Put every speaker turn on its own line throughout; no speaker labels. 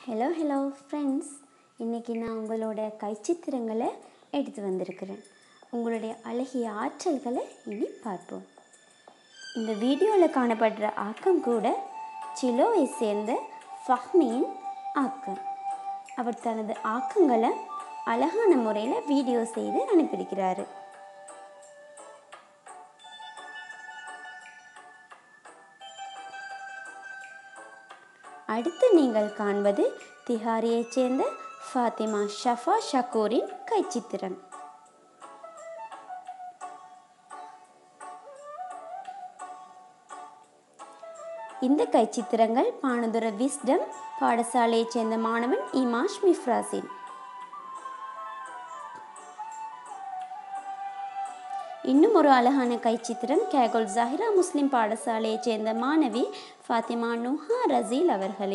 hello hello friends இன்றைக்கி நான் உங்களோட கைச்சித்திரங்களை எடுத்து வந்திருக்கிறேன் உங்களுடைய அழகிய ஆற்றல்களை இனி பார்ப்போம் இந்த வீடியோவில் காணப்படுற ஆக்கம் கூட சிலோவை சேர்ந்த ஃபஹ்மியின் ஆக்கம் அவர் தனது ஆக்கங்களை அழகான முறையில் வீடியோ செய்து அனுப்பியிருக்கிறாரு அடுத்து நீங்கள் காண்பது திஹாரியைச் சேர்ந்த ஃபாத்திமா ஷஃபா ஷக்கூரின் கைச்சித்திரம் இந்த கைச்சித்திரங்கள் பானதுர விஸ்டம் பாடசாலையைச் சேர்ந்த மாணவன் இமாஷ் மிஃப்ராசின் இன்னும் ஒரு அழகான கைச்சித்திரம் கேகோல் ஜஹிரா முஸ்லிம் பாடசாலையைச் சேர்ந்த மாணவி ஃபாத்திமா நுஹா ரசீல் அவர்களே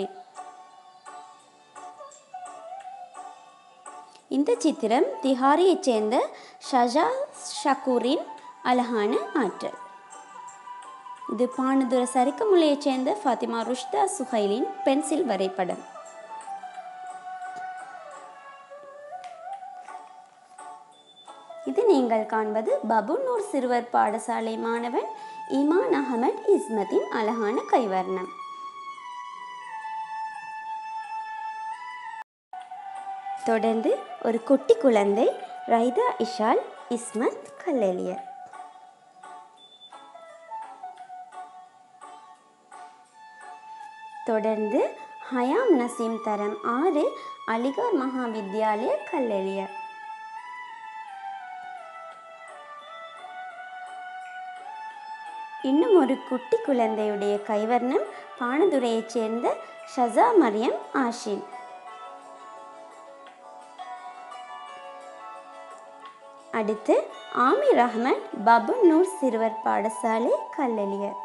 இந்த சித்திரம் திஹாரியைச் சேர்ந்த ஷஜா ஷக்கூரின் அழகான ஆற்றல் இது பானதுர சரிக்கமுலையைச் சேர்ந்த ஃபாத்திமா ருஷ்தா சுஹைலின் பென்சில் வரைபடம் இது நீங்கள் காண்பது பபுனூர் சிறுவர் பாடசாலை மாணவன் இமான் அகமட் இஸ்மத்தின் அழகான கைவர்ணம் தொடர்ந்து ஒரு குட்டி குழந்தை ரைதா இஷால் இஸ்மத் கல்லெலியர் தொடர்ந்து ஹயாம் நசீம் தரம் ஆறு அலிகார் மகாவித்யாலய கல்லெலியர் இன்னும் ஒரு குட்டி குழந்தையுடைய கைவர்ணம் பானதுரையைச் சேர்ந்த ஷசா மரியம் ஆஷின் அடுத்து ஆமிர் அஹ்மத் பபு நூர் சிறுவர் பாடசாலை கல்லெலியர்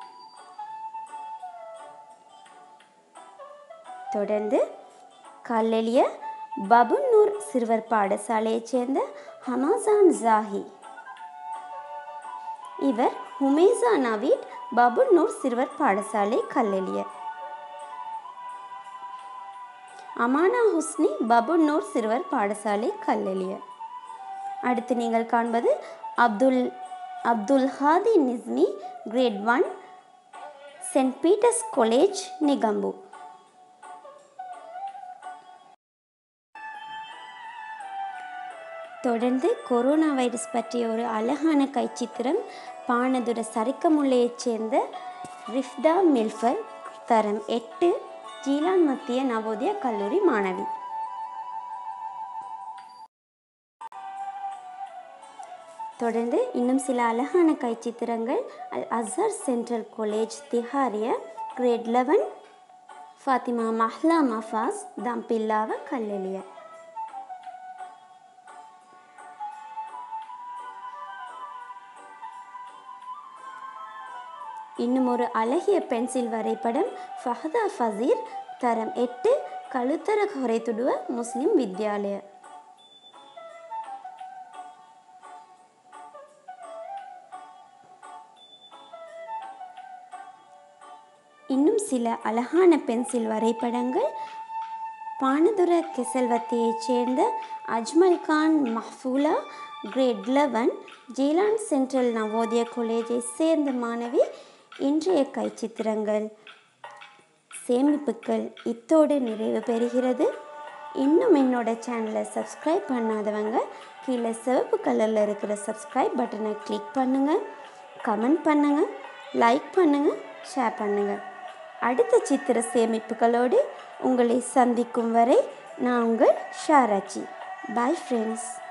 தொடர்ந்து கல்லெலிய பபுன்னூர் சிறுவர் பாடசாலையைச் சேர்ந்த ஹமாசான் ஜாஹி இவர் ஹுமேசா நவீட் பபுன்னூர் சிறுவர் பாடசாலை கல்லெலியர் அமானா ஹுஸ்னி பபுன்னூர் சிறுவர் பாடசாலை கல்லெலியர் அடுத்து நீங்கள் காண்பது Abdul Abdul Hadi Nismi grade one saint Peter's college Negombo தொடர்ந்து கொரோனா வைரஸ் பற்றிய ஒரு அழகான கைச்சித்திரம் பானதுர சரிக்கமுல்லையைச் சேர்ந்த ரிஃப்டா மில்ஃபர் தரம் எட்டு ஜீலான் மத்திய நவோதய கல்லூரி மாணவி தொடர்ந்து இன்னும் சில அழகான கைச்சித்திரங்கள் Al Azhar central college Thihariya grade eleven Fathima Mahla Mafas Thambillawa கல்லெலியர் இன்னும் ஒரு அழகிய பென்சில் வரைபடம் ஃபஹதா ஃபசீர் தரம் எட்டு கழுத்தர குறைத்துடுவ முஸ்லிம் வித்யாலய இன்னும் சில அழகான பென்சில் வரைபடங்கள் பானதுர கெசல்வத்தையைச் சேர்ந்த Ajmal Khan Mahfoola grade eleven Jeelan central Navodaya காலேஜை சேர்ந்த மாணவி இன்றைய கைச்சித்திரங்கள் சேமிப்புகள் இத்தோடு நிறைவு பெறுகிறது இன்னும் என்னோட சேனலை சப்ஸ்கிரைப் பண்ணாதவங்க கீழே சிவப்பு கலரில் இருக்கிற சப்ஸ்கிரைப் பட்டனை கிளிக் பண்ணுங்கள் கமெண்ட் பண்ணுங்கள் லைக் பண்ணுங்கள் ஷேர் பண்ணுங்கள் அடுத்த சித்திர சேமிப்புகளோடு உங்களை சந்திக்கும் வரை நான் உங்கள் ஷாராச்சி பாய் ஃப்ரெண்ட்ஸ்